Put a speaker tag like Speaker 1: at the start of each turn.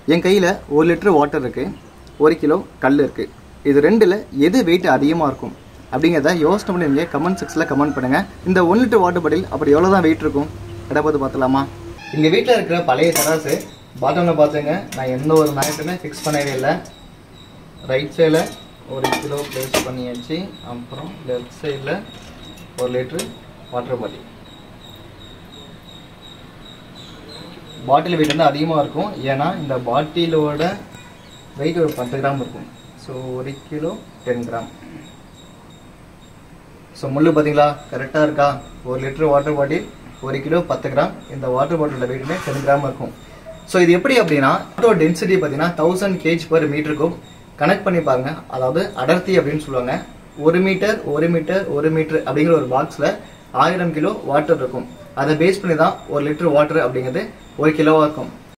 Speaker 1: என் கையில் ஒரு litre water இருக்குது ஒரு கிலோ கல் இருக்குது இது ரெண்டில் எது வெயிட் அதிகமாக இருக்கும் அப்படிங்கிறத யோசனை பண்ணி நீங்கள் கமெண்ட் செக்ஷனில் கமெண்ட் பண்ணுங்கள் இந்த ஒன் லிட்டர் வாட்டர் பாட்டில் அப்படி எவ்வளோ தான் வெயிட் இருக்கும் கடை பார்த்து பார்த்தலாமா எங்கள் வீட்டில் இருக்கிற பழைய தராசு பாட்டமில் பார்த்துங்க நான் எந்த ஒரு மேக்ஸுமே ஃபிக்ஸ் பண்ணவே இல்லை ரைட் சைடில் ஒரு கிலோ ப்ளேஸ் பண்ணியாச்சு அப்புறம் லெஃப்ட் சைடில் ஒரு litre water bottle bottle weight வந்து அதிகமாக இருக்கும் ஏன்னா இந்த பாட்டிலோட வெயிட் ஒரு பத்து கிராம் இருக்கும் ஸோ ஒரு கிலோ டென் கிராம் ஸோ முள்ளு பார்த்தீங்களா கரெக்டாக இருக்கா ஒரு லிட்டர் வாட்டர் பாட்டில் ஒரு கிலோ பத்து கிராம் இந்த வாட்டர் பாட்டிலோட வெயிட்டுமே டென் கிராம் இருக்கும் ஸோ இது எப்படி அப்படின்னா வாட்டர் டென்சிட்டி பார்த்தீங்கன்னா தௌசண்ட் கேஜ் பர் மீட்டருக்கும் கனெக்ட் பண்ணி பாருங்க அதாவது அடர்த்தி அப்படின்னு சொல்லுவாங்க ஒரு மீட்டர் ஒரு மீட்டர் ஒரு மீட்டர் அப்படிங்கிற ஒரு பாக்ஸில் ஆயிரம் கிலோ வாட்டர் இருக்கும் அதை பேஸ் பண்ணி தான் ஒரு லிட்டர் வாட்டர் அப்படிங்கிறது ஒரு கிலோவாக இருக்கும்